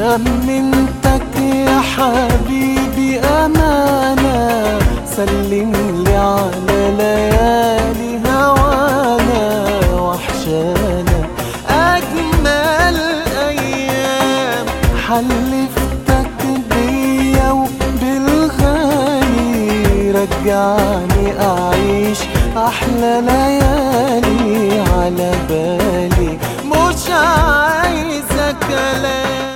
أمنتك يا حبيبي أمانة سلم لي على ليالي هوانا وحشانا أجمل أيام حلفتك بيا وبالغالي رجعني أعيش أحلى ليالي على بالي مش عايزة كلام